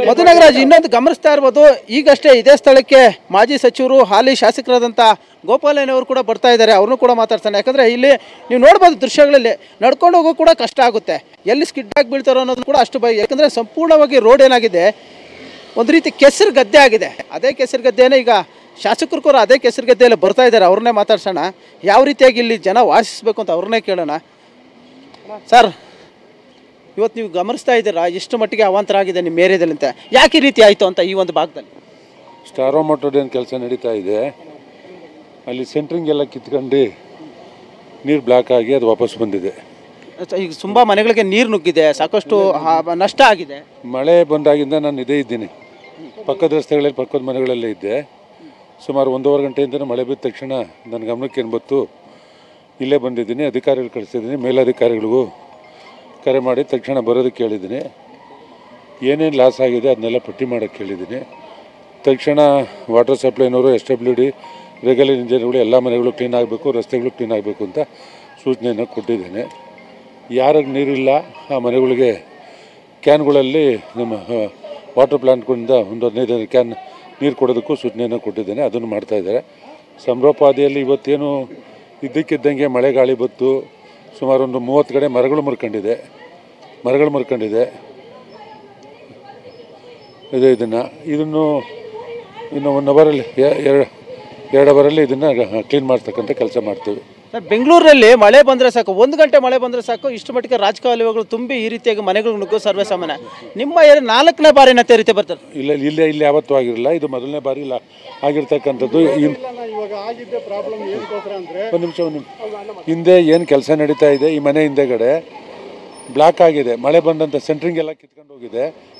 ಮಧುನಾಗರಾಜ್ ಇನ್ನೊಂದು ಗಮನಿಸ್ತಾ ಇರ್ಬೋದು ಈಗಷ್ಟೇ ಇದೇ ಸ್ಥಳಕ್ಕೆ ಮಾಜಿ ಸಚಿವರು ಹಾಲಿ ಶಾಸಕರಾದಂಥ ಗೋಪಾಲಯ್ಯನವರು ಕೂಡ ಬರ್ತಾ ಇದ್ದಾರೆ ಅವ್ರನ್ನೂ ಕೂಡ ಮಾತಾಡ್ತಾನೆ ಯಾಕಂದರೆ ಇಲ್ಲಿ ನೀವು ನೋಡ್ಬೋದು ದೃಶ್ಯಗಳಲ್ಲಿ ನಡ್ಕೊಂಡು ಹೋಗೋ ಕೂಡ ಕಷ್ಟ ಆಗುತ್ತೆ ಎಲ್ಲಿ ಸ್ಕಿಡ್ ಆಗಿ ಬೀಳ್ತಾರೋ ಅನ್ನೋದು ಕೂಡ ಅಷ್ಟು ಭಯ ಯಾಕಂದರೆ ಸಂಪೂರ್ಣವಾಗಿ ರೋಡ್ ಏನಾಗಿದೆ ಒಂದು ರೀತಿ ಕೆಸರು ಗದ್ದೆ ಆಗಿದೆ ಅದೇ ಕೆಸರು ಗದ್ದೆನೇ ಈಗ ಶಾಸಕರು ಕೂಡ ಅದೇ ಕೆಸರು ಗದ್ದೆಯಲ್ಲಿ ಬರ್ತಾ ಇದ್ದಾರೆ ಅವ್ರನ್ನೇ ಮಾತಾಡ್ಸೋಣ ಯಾವ ರೀತಿಯಾಗಿ ಇಲ್ಲಿ ಜನ ವಾಸಿಸಬೇಕು ಅಂತ ಅವ್ರನ್ನೇ ಕೇಳೋಣ ಸರ್ ಇವತ್ತು ನೀವು ಗಮನಿಸ್ತಾ ಇದ್ದೀರಾ ಎಷ್ಟು ಮಟ್ಟಿಗೆ ಅವಾಂತರ ಆಗಿದೆ ನಿಮ್ಮ ಏರಿಯಾದಲ್ಲಿ ಅಂತ ಯಾಕೆ ಈ ರೀತಿ ಆಯಿತು ಅಂತ ಈ ಒಂದು ಭಾಗದಲ್ಲಿ ಸ್ಟಾರೋ ಮೋಟೋಡೇನು ಕೆಲಸ ನಡೀತಾ ಇದೆ ಅಲ್ಲಿ ಸೆಂಟ್ರಿಂಗ್ ಎಲ್ಲ ಕಿತ್ಕೊಂಡು ನೀರು ಬ್ಲಾಕ್ ಆಗಿ ಅದು ವಾಪಸ್ ಬಂದಿದೆ ಈಗ ತುಂಬ ಮನೆಗಳಿಗೆ ನೀರು ನುಗ್ಗಿದೆ ಸಾಕಷ್ಟು ಹಾ- ನಷ್ಟ ಆಗಿದೆ ಮಳೆ ಬಂದಾಗಿಂದ ನಾನು ಇದೇ ಇದ್ದೀನಿ ಪಕ್ಕದ ರಸ್ತೆಗಳಲ್ಲಿ ಪಕ್ಕದ ಮನೆಗಳಲ್ಲೇ ಇದ್ದೆ ಸುಮಾರು ಒಂದೂವರೆ ಗಂಟೆಯಿಂದ ಮಳೆ ಬಿದ್ದ ತಕ್ಷಣ ನನ್ನ ಗಮನಕ್ಕೆ ಏನು ಬಂತು ಇಲ್ಲೇ ಬಂದಿದ್ದೀನಿ ಅಧಿಕಾರಿಗಳು ಕಳಿಸಿದ್ದೀನಿ ಮೇಲಧಿಕಾರಿಗಳಿಗೂ ಕರೆ ಮಾಡಿ ತಕ್ಷಣ ಬರೋದಕ್ಕೆ ಹೇಳಿದ್ದೀನಿ ಏನೇನು ಲಾಸ್ ಆಗಿದೆ ಅದನ್ನೆಲ್ಲ ಪಟ್ಟಿ ಮಾಡೋಕ್ಕೆ ಹೇಳಿದ್ದೀನಿ ತಕ್ಷಣ ವಾಟರ್ ಸಪ್ಲೈನವರು ಎಸ್ ಡಬ್ಲ್ಯೂ ಡಿ ರೆಗ್ಯುಲರ್ ಇಂಜಿನಿಯರ್ಗಳು ಎಲ್ಲ ಮನೆಗಳು ಕ್ಲೀನ್ ಆಗಬೇಕು ರಸ್ತೆಗಳು ಕ್ಲೀನ್ ಆಗಬೇಕು ಅಂತ ಸೂಚನೆಯನ್ನು ಕೊಟ್ಟಿದ್ದೇನೆ ಯಾರಿಗೆ ನೀರಿಲ್ಲ ಆ ಮನೆಗಳಿಗೆ ಕ್ಯಾನ್ಗಳಲ್ಲಿ ನಮ್ಮ ವಾಟರ್ ಪ್ಲಾಂಟ್ಗಳಿಂದ ಒಂದು ಹದಿನೈದು ಕ್ಯಾನ್ ನೀರು ಕೊಡೋದಕ್ಕೂ ಸೂಚನೆಯನ್ನು ಕೊಟ್ಟಿದ್ದೇನೆ ಅದನ್ನು ಮಾಡ್ತಾ ಇದ್ದಾರೆ ಸಮರೋಪಾದಿಯಲ್ಲಿ ಇವತ್ತೇನು ಇದ್ದಕ್ಕಿದ್ದಂಗೆ ಮಳೆ ಗಾಳಿ ಬತ್ತು ಸುಮಾರು ಒಂದು ಮೂವತ್ತು ಕಡೆ ಮರಗಳು ಮುರ್ಕೊಂಡಿದೆ ಮರಗಳು ಮುರ್ಕೊಂಡಿದೆ ಇದೆ ಇದನ್ನು ಇದನ್ನು ಇನ್ನು ಒನ್ ಅವರಲ್ಲಿ ಎರಡು ಎರಡು ಅವರಲ್ಲಿ ಇದನ್ನು ಕ್ಲೀನ್ ಮಾಡ್ತಕ್ಕಂಥ ಕೆಲಸ ಮಾಡ್ತೀವಿ ಸರ್ ಬೆಂಗಳೂರಲ್ಲಿ ಮಳೆ ಬಂದರೆ ಸಾಕು ಒಂದು ಗಂಟೆ ಮಳೆ ಬಂದರೆ ಸಾಕು ಇಷ್ಟು ಮಟ್ಟಿಗೆ ರಾಜಕಾಲುವೆಗಳು ತುಂಬಿ ಈ ರೀತಿಯಾಗಿ ಮನೆಗಳು ನುಗ್ಗೋ ಸರ್ವೇ ಸಾಮಾನ್ಯ ನಿಮ್ಮ ಏರಿಯಾ ನಾಲ್ಕನೇ ಬಾರಿನ ಅದೇ ರೀತಿ ಬರ್ತಾರೆ ಇಲ್ಲ ಇಲ್ಲೇ ಇಲ್ಲಿ ಯಾವತ್ತೂ ಆಗಿರಲಿಲ್ಲ ಇದು ಮೊದಲನೇ ಬಾರಿ ಇಲ್ಲ ಆಗಿರ್ತಕ್ಕಂಥದ್ದು ಇನ್- ಒಂದು ನಿಮಿಷ ಒಂದು ನಿಮಿಷ ಹಿಂದೆ ಏನು ಕೆಲಸ ನಡೀತಾ ಇದೆ ಈ ಮನೆ ಹಿಂದೆಗಡೆ ಬ್ಲಾಕ್ ಆಗಿದೆ ಮಳೆ ಬಂದಂಥ ಸೆಂಟ್ರಿಂಗ್ ಎಲ್ಲ ಕಿತ್ಕೊಂಡು ಹೋಗಿದೆ